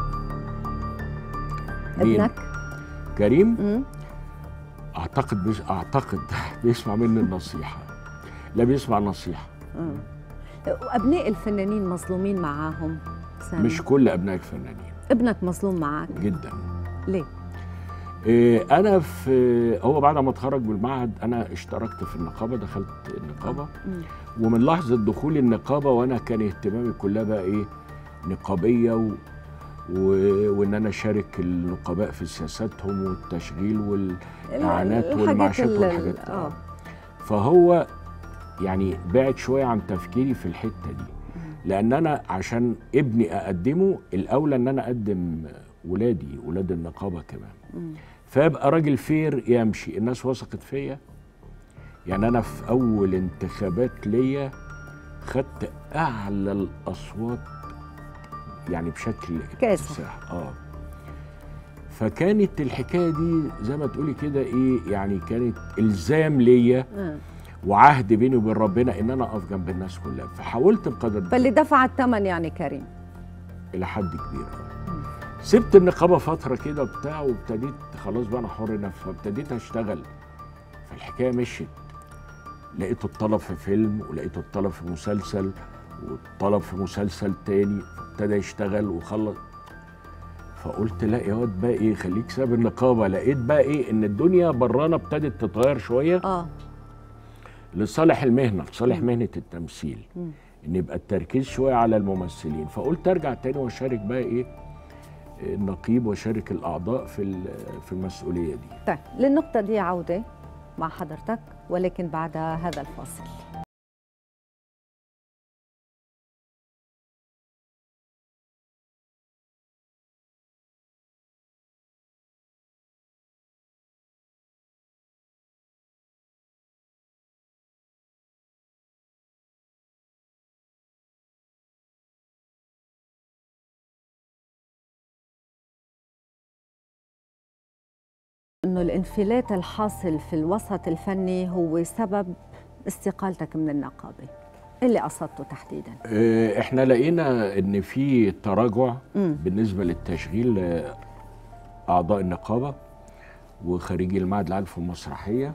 مين؟ ابنك كريم مم. اعتقد بيس... اعتقد بيسمع مني النصيحه لا بيسمع النصيحه وأبناء الفنانين مظلومين معاهم سامي. مش كل ابناء الفنانين ابنك مظلوم معاك جدا ليه؟ إيه انا في هو بعد ما اتخرج من المعهد انا اشتركت في النقابه دخلت النقابه مم. ومن لحظه دخولي النقابه وانا كان اهتمامي كلها بقى ايه نقابيه و... و... وان انا اشارك النقباء في سياساتهم والتشغيل والاعانات الحاجات والمعاشات ال- والحاجات دي. آه. فهو يعني بعد شويه عن تفكيري في الحته دي لان انا عشان ابني اقدمه الاولى ان انا اقدم ولادي ولاد النقابه كمان فابقى راجل فير يمشي الناس وثقت فيا يعني انا في اول انتخابات ليا خدت اعلى الاصوات يعني بشكل كاسح. اكتساح اه فكانت الحكايه دي زي ما تقولي كده ايه يعني كانت الزام ليا آه. وعهد بيني وبين ربنا ان انا اقف جنب الناس كلها فحاولت بقدر فاللي دفع الثمن يعني كريم الى حد كبير سبت النقابه فتره كده وبتاع وابتديت خلاص بقى انا حر نفسي فابتديت اشتغل فالحكايه مشيت لقيت الطلب في فيلم ولقيت الطلب في مسلسل والطلب في مسلسل تاني فابتدى يشتغل وخلص فقلت لا يا واد بقى ايه خليك ساب النقابه لقيت بقى ايه ان الدنيا برانا ابتدت تتغير شويه اه لصالح المهنه لصالح مهنه التمثيل ان يبقى التركيز شويه على الممثلين فقلت ارجع تاني واشارك بقى ايه النقيب واشارك الاعضاء في ال- في المسؤوليه دي طيب للنقطة دي عودة مع حضرتك ولكن بعد هذا الفاصل انه الانفلات الحاصل في الوسط الفني هو سبب استقالتك من النقابه اللي قصدته تحديدا آه، احنا لقينا ان في تراجع مم. بالنسبه للتشغيل آه، اعضاء النقابه وخريجي المعهد العالي في المسرحيه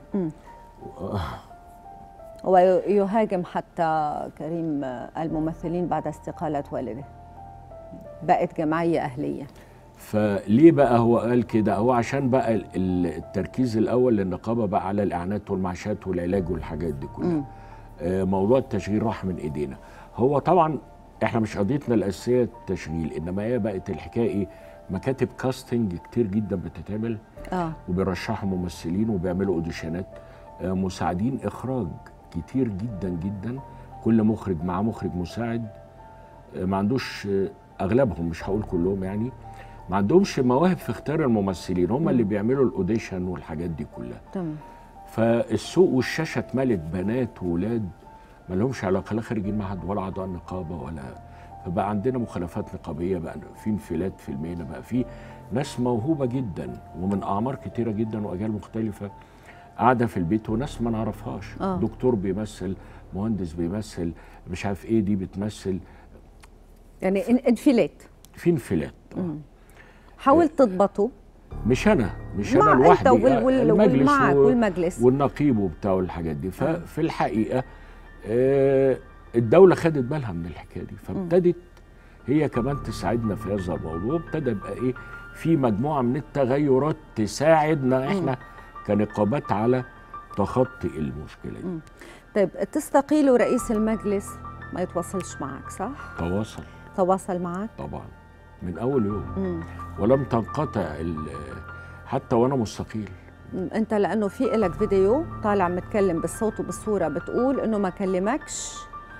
ويهاجم حتى كريم الممثلين بعد استقاله والده بقت جمعيه اهليه فليه بقى هو قال كده هو عشان بقى ال- ال- التركيز الاول للنقابه بقى على الاعانات والمعاشات والعلاج والحاجات دي كلها آه، موضوع التشغيل راح من ايدينا هو طبعا احنا مش قضيتنا الاساسيه التشغيل انما هي بقت الحكايه ايه مكاتب كاستنج كتير جدا بتتعمل اه وبيرشحوا ممثلين وبيعملوا اوديشنات آه، مساعدين اخراج كتير جدا جدا كل مخرج معاه مخرج مساعد آه، ما عندوش آه، اغلبهم مش هقول كلهم يعني ما عندهمش مواهب في اختيار الممثلين هم اللي بيعملوا الاوديشن والحاجات دي كلها تمام فالسوق والشاشه اتملت بنات وولاد ما لهمش علاقه لا خارجين معهد ولا اعضاء نقابه ولا فبقى عندنا مخالفات نقابيه بقى في انفلات في المهنه بقى في ناس موهوبه جدا ومن اعمار كتيره جدا واجيال مختلفه قاعده في البيت وناس ما نعرفهاش آه. دكتور بيمثل مهندس بيمثل مش عارف ايه دي بتمثل يعني إن- انفلات في انفلات آه. حاول تضبطه مش انا مش مع انا أنت لوحدي وال- وال- المجلس والمعك و- والمجلس. والنقيب وبتاع والحاجات دي ففي الحقيقه آه، الدوله خدت بالها من الحكايه دي فابتدت هي كمان تساعدنا في هذا الموضوع ابتدى يبقى ايه في مجموعه من التغيرات تساعدنا احنا كنقابات على تخطي المشكله دي طيب تستقيل رئيس المجلس ما يتواصلش معك صح؟ تواصل تواصل معك؟ طبعا من اول يوم مم. ولم تنقطع ال- حتى وانا مستقيل مم. انت لانه في لك فيديو طالع متكلم بالصوت وبالصوره بتقول انه ما كلمكش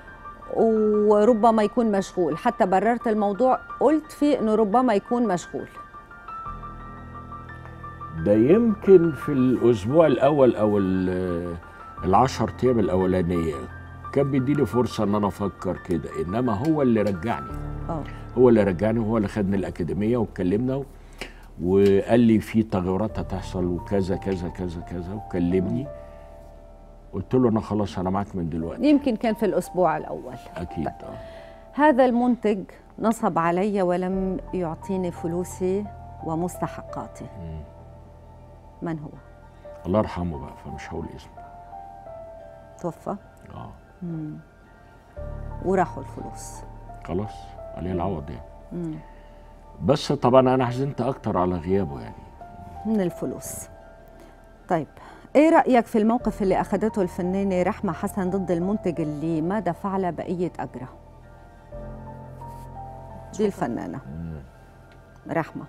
وربما يكون مشغول حتى بررت الموضوع قلت فيه انه ربما يكون مشغول ده يمكن في الاسبوع الاول او ال- العشر ايام الاولانيه كان بيديني فرصه ان انا افكر كده انما هو اللي رجعني اه هو اللي رجعني وهو اللي خدني الاكاديميه واتكلمنا و- وقال لي في تغيرات هتحصل وكذا كذا كذا كذا وكلمني قلت له انا خلاص انا معاك من دلوقتي يمكن كان في الاسبوع الاول اكيد اه هذا المنتج نصب علي ولم يعطيني فلوسي ومستحقاتي من هو الله يرحمه بقى فمش هقول اسمه توفى اه وراحوا الفلوس خلاص عليه العوض يعني بس طبعا انا حزنت اكتر على غيابه يعني من الفلوس طيب ايه رأيك في الموقف اللي اخذته الفنانة رحمة حسن ضد المنتج اللي ما دفع لها بقية أجرة دي الفنانة رحمة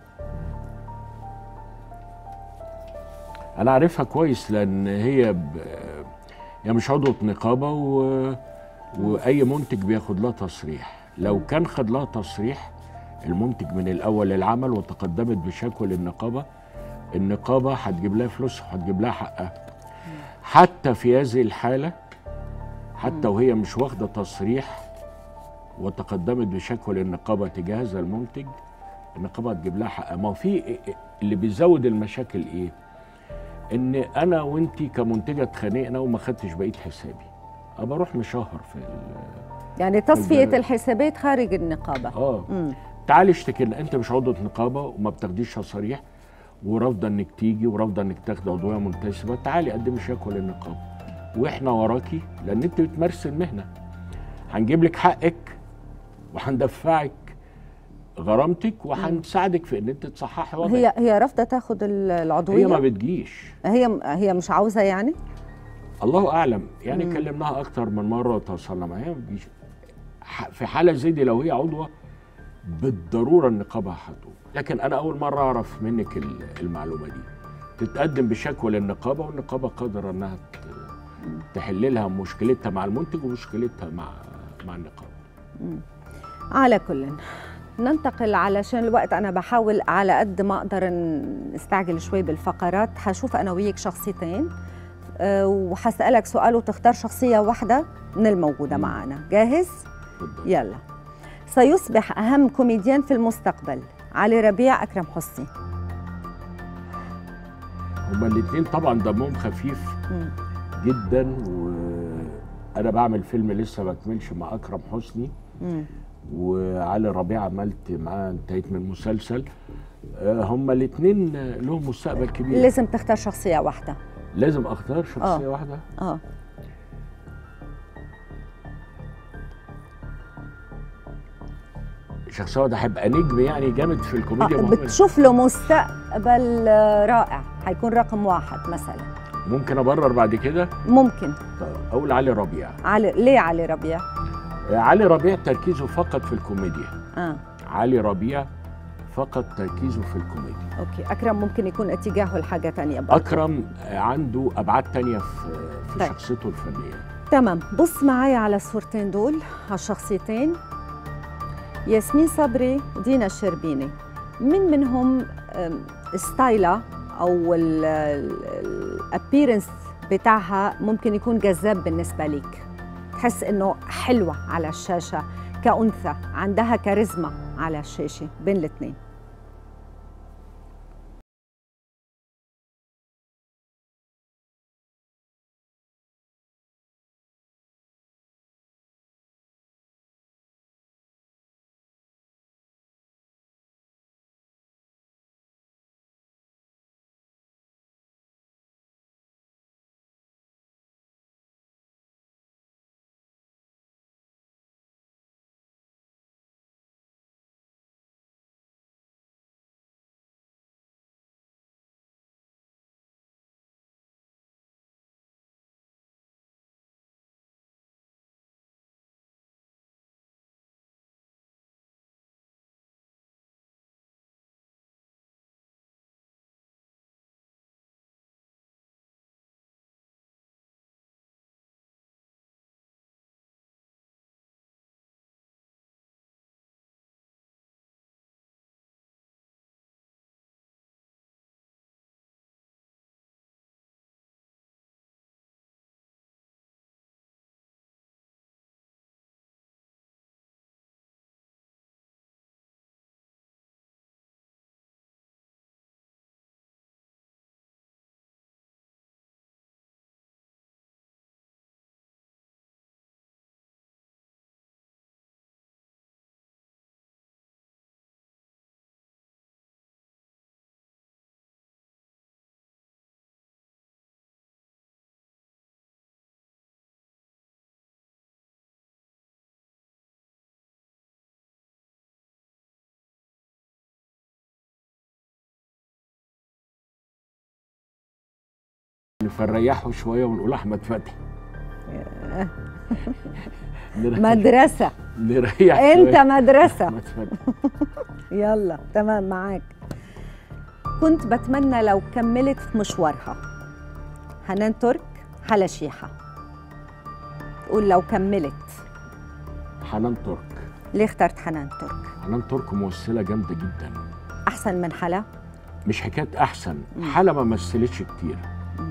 انا عارفها كويس لان هي ب... هي مش عضوة نقابة و... واي منتج بياخد لها تصريح لو كان خد لها تصريح المنتج من الاول للعمل وتقدمت بشكوى للنقابة النقابة هتجيب لها فلوسها وهتجيب لها حقها حتى في هذه الحالة حتى وهي مش واخدة تصريح وتقدمت بشكوى للنقابة تجاه هذا المنتج النقابة هتجيب لها حقها ما هو في اللي بيزود المشاكل ايه؟ ان انا وانت كمنتجه اتخانقنا وما خدتش بقيه حسابي ابقى اروح مشهر في ال- يعني تصفية الجانب. الحسابات خارج النقابة اه مم. تعالي اشتكي لنا انت مش عضوة نقابه وما بتاخديش تصاريح ورافضه انك تيجي ورافضه انك تاخدي عضويه منتسبه تعالي قدمي شكوى للنقابه واحنا وراكي لان انت بتمارسي المهنه هنجيب لك حقك وهندفعك غرامتك وهنساعدك في ان انت تصححي وضعك هي هي رافضة تاخد ال- العضوية هي ما بتجيش هي هي مش عاوزة يعني الله اعلم يعني كلمناها اكتر من مره وتواصلنا معاها ما بتجيش ح- في حاله زي دي لو هي عضوه بالضروره النقابه هتقوم لكن انا اول مره اعرف منك ال- المعلومه دي تتقدم بشكوى للنقابه والنقابه قادره انها ت- تحل لها مشكلتها مع المنتج ومشكلتها مع مع النقابه على كل ننتقل علشان الوقت انا بحاول على قد ما اقدر ن- نستعجل شوي بالفقرات حشوف انا وياك شخصيتين أه، وحسألك سؤال وتختار شخصية واحدة من الموجودة معنا جاهز؟ اتفضل. يلا سيصبح أهم كوميديان في المستقبل علي ربيع أكرم حسني هما الاثنين طبعا دمهم خفيف مم. جدا وانا بعمل فيلم لسه ما كملش مع اكرم حسني مم. وعلي ربيع عملت معاه انتهيت من مسلسل آه، هما الاثنين لهم مستقبل كبير لازم تختار شخصية واحدة لازم اختار شخصيه آه. واحده اه شخصيه واحده هيبقى نجم يعني جامد في الكوميديا آه، مهم. بتشوف له مستقبل آه، رائع هيكون رقم واحد مثلا ممكن ابرر بعد كده ممكن طيب، اقول علي ربيع علي ليه علي ربيع؟ آه، علي ربيع تركيزه فقط في الكوميديا اه علي ربيع فقط تركيزه في الكوميديا اوكي اكرم ممكن يكون اتجاهه لحاجه تانية برضه اكرم آه، عنده ابعاد تانية في في طيب. شخصيته الفنيه تمام بص معايا على الصورتين دول على الشخصيتين ياسمين صبري ودينا الشربيني مين منهم أم، ستايلها او الابيرنس بتاعها ممكن يكون جذاب بالنسبه ليك تحس انه حلوه على الشاشه كانثى عندها كاريزما على الشاشه بين الاثنين فنريحه شويه ونقول احمد فتحي نريح- مدرسة نريح أنت شوية. مدرسة احمد فتحي يلا تمام معاك كنت بتمنى لو كملت في مشوارها حنان ترك حلا شيحة قول لو كملت حنان ترك ليه اخترت حنان ترك حنان ترك ممثله جامده جدا أحسن من حلا مش حكايه احسن حلا ما مثلتش كتير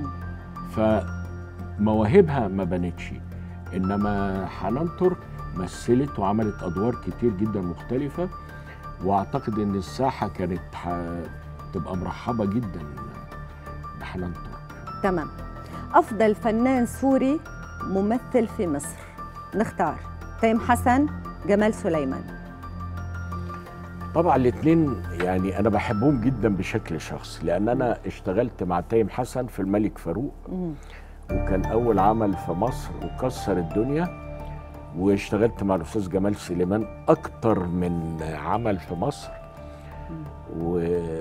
فمواهبها ما بانتش انما حنان ترك مثلت وعملت ادوار كتير جدا مختلفه واعتقد ان الساحه كانت هتبقى مرحبه جدا بحنان ترك تمام أفضل فنان سوري ممثل في مصر نختار تيم حسن جمال سليمان طبعا الاثنين يعني انا بحبهم جدا بشكل شخصي لان انا اشتغلت مع تايم حسن في الملك فاروق وكان اول عمل في مصر وكسر الدنيا واشتغلت مع الاستاذ جمال سليمان اكتر من عمل في مصر و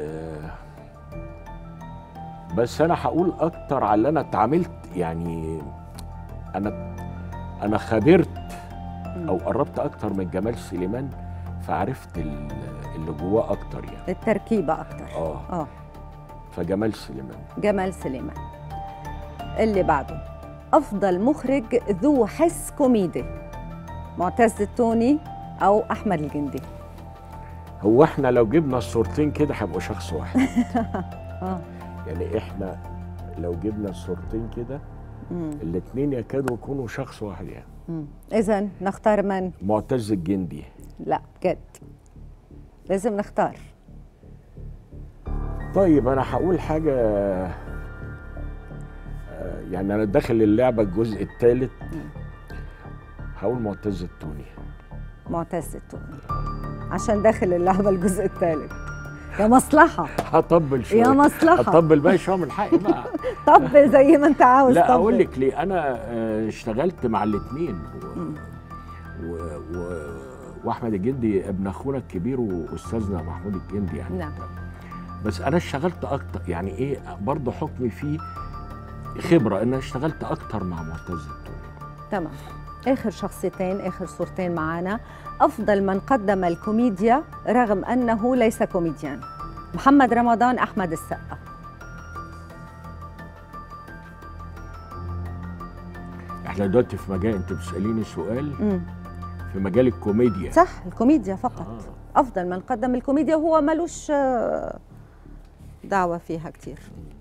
بس انا هقول اكتر على اللي انا اتعاملت يعني انا انا خبرت او قربت اكتر من جمال سليمان فعرفت ال- اللي جواه اكتر يعني التركيبة أكتر اه آه فجمال سليمان جمال سليمان اللي بعده أفضل مخرج ذو حس كوميدي معتز التوني أو أحمد الجندي هو احنا لو جبنا الصورتين كده هيبقوا شخص واحد آه. يعني احنا لو جبنا الصورتين كده الاثنين يكادوا يكونوا شخص واحد يعني إذا نختار من؟ معتز الجندي لا بجد لازم نختار طيب انا هقول حاجه آه، يعني انا داخل اللعبه الجزء الثالث هقول معتز التوني معتز التوني عشان داخل اللعبة الجزء الثالث يا مصلحة هطبل شويه يا مصلحة. هطبل بقى شويه من حقي بقى طب زي ما انت عاوز لا طب. اقول لك ليه انا آه، اشتغلت مع الاثنين و... و... و... واحمد الجندي ابن اخونا الكبير واستاذنا محمود الجندي يعني نعم. بس انا اشتغلت اكتر يعني ايه برضه حكمي فيه خبره ان انا اشتغلت اكتر مع معتز التوني تمام اخر شخصيتين اخر صورتين معانا افضل من قدم الكوميديا رغم انه ليس كوميديان محمد رمضان احمد السقا احنا دلوقتي في مجال انت بتساليني سؤال مم. في مجال الكوميديا صح الكوميديا فقط افضل من قدم الكوميديا هو ملوش آه، دعوه فيها كتير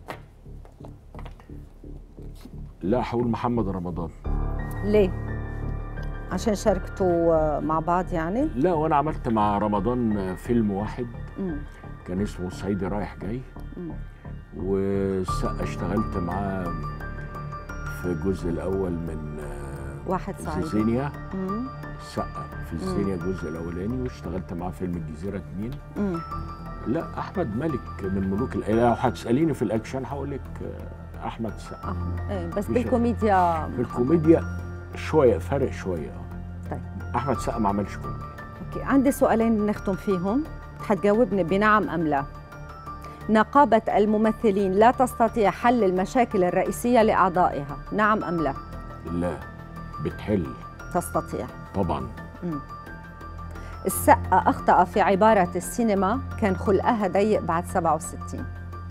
لا هقول محمد رمضان ليه عشان شاركتوا آه، مع بعض يعني لا وانا عملت مع رمضان فيلم واحد مم. كان اسمه صعيدي رايح جاي والسقا اشتغلت معاه في الجزء الاول من آه، واحد صعيدي زيزينيا مم. السقا في زيزينيا الجزء الاولاني واشتغلت معاه فيلم الجزيره اتنين مم. لا احمد ملك من ملوك ال- لو هتساليني في الاكشن هقول لك آه، احمد السقا آه. إيه بس مش- بالكوميديا في الكوميديا شويه فرق شويه اه طيب احمد السقا ما عملش كوميديا اوكي عندي سؤالين نختم فيهم حتجاوبني بنعم ام لا نقابة الممثلين لا تستطيع حل المشاكل الرئيسية لأعضائها نعم أم لا لا بتحل تستطيع طبعا السقا أخطأ في عبارة السينما كان خلقها ضيق بعد 67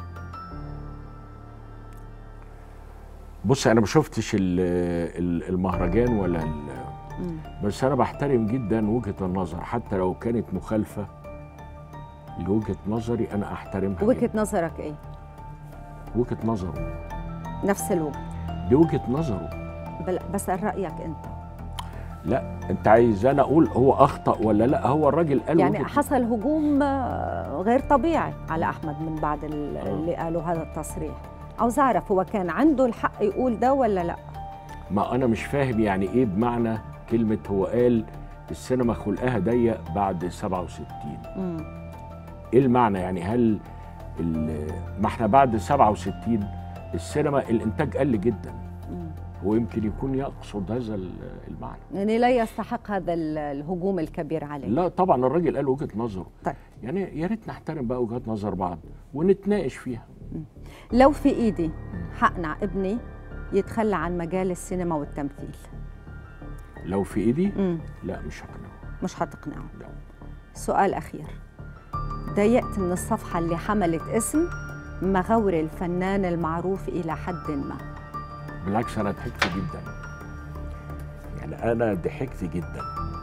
بص انا ما شفتش ال- ال- المهرجان ولا ال- بس انا بحترم جدا وجهه النظر حتى لو كانت مخالفه لوجهه نظري انا احترمها وجهة جداً. نظرك إيه؟ وجهه نظره نفس الوجه دي وجهه نظره بل بسأل رأيك أنت لا انت عايز انا اقول هو اخطا ولا لا هو الراجل قال يعني وجهة حصل هجوم آه، غير طبيعي على أحمد من بعد ال- اللي قالوا هذا التصريح عاوز أعرف هو كان عنده الحق يقول ده ولا لا؟ ما انا مش فاهم يعني ايه بمعنى كلمه هو قال السينما خلقها ضيق بعد 67 مم. ايه المعنى يعني هل ال- ما احنا بعد 67 السينما الانتاج قل جدا هو يمكن يكون يقصد هذا ال- المعنى يعني لا يستحق هذا ال- الهجوم الكبير عليه لا طبعا الراجل قال وجهه نظره طيب يعني يا ريت نحترم بقى وجهات نظر بعض ونتناقش فيها لو في ايدي حقنع ابني يتخلى عن مجال السينما والتمثيل لو في ايدي مم. لا مش هقنعه مش هتقنعه لا. سؤال أخير ضايقت من الصفحة اللي حملت اسم مغاوري الفنان المعروف إلى حد ما بالعكس انا ضحكت جدا يعني انا ضحكت جدا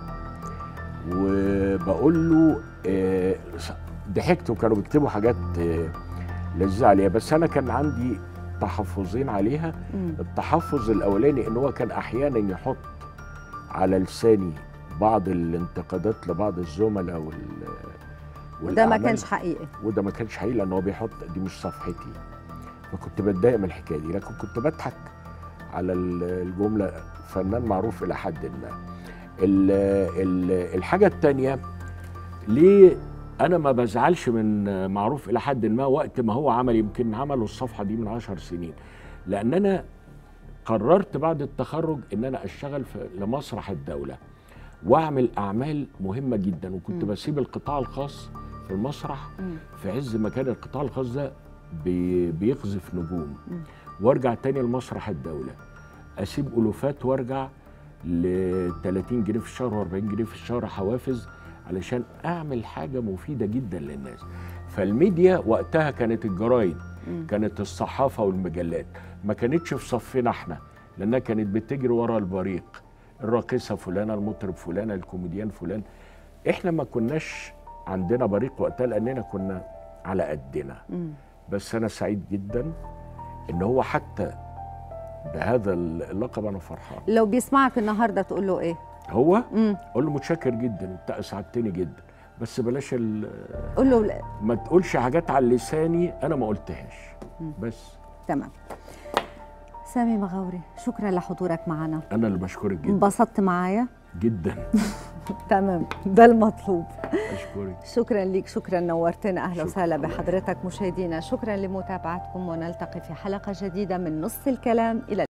وبقول له آه، ضحكت وكانوا بيكتبوا حاجات آه، لذيذه عليها بس انا كان عندي تحفظين عليها مم. التحفظ الاولاني ان هو كان احيانا يحط على لساني بعض الانتقادات لبعض الزملاء وال وده ما والأعمال- كانش حقيقي وده ما كانش حقيقي لان هو بيحط دي مش صفحتي فكنت بتضايق من الحكايه دي لكن كنت بضحك على ال- الجمله فنان معروف الى حد ما ال ال الحاجه الثانيه ليه انا ما بزعلش من معروف الى حد ما وقت ما هو عمل يمكن عملوا الصفحه دي من عشر سنين لان انا قررت بعد التخرج ان انا اشتغل في لمسرح الدوله واعمل اعمال مهمه جدا وكنت مم. بسيب القطاع الخاص في المسرح مم. في عز ما كان القطاع الخاص ده بي بيقذف نجوم مم. وارجع تاني لمسرح الدوله اسيب الوفات وارجع ل 30 جنيه في الشهر و40 جنيه في الشهر حوافز علشان اعمل حاجه مفيده جدا للناس فالميديا وقتها كانت الجرايد مم. كانت الصحافه والمجلات ما كانتش في صفنا احنا لانها كانت بتجري ورا البريق الراقصه فلانه المطرب فلانه الكوميديان فلان احنا ما كناش عندنا بريق وقتها لاننا كنا على قدنا مم. بس انا سعيد جدا ان هو حتى بهذا اللقب انا فرحان لو بيسمعك النهارده تقول له ايه؟ هو مم. اقول له متشكر جدا انت اسعدتني جدا بس بلاش ال- قول له لا. ما تقولش حاجات على لساني انا ما قلتهاش بس تمام سامي مغاوري شكرا لحضورك معنا انا اللي بشكرك جدا انبسطت معايا جدا تمام ده المطلوب اشكرك شكرا ليك شكرا نورتنا اهلا شكراً. وسهلا الله بحضرتك مشاهدينا شكرا لمتابعتكم ونلتقي في حلقه جديده من نص الكلام الى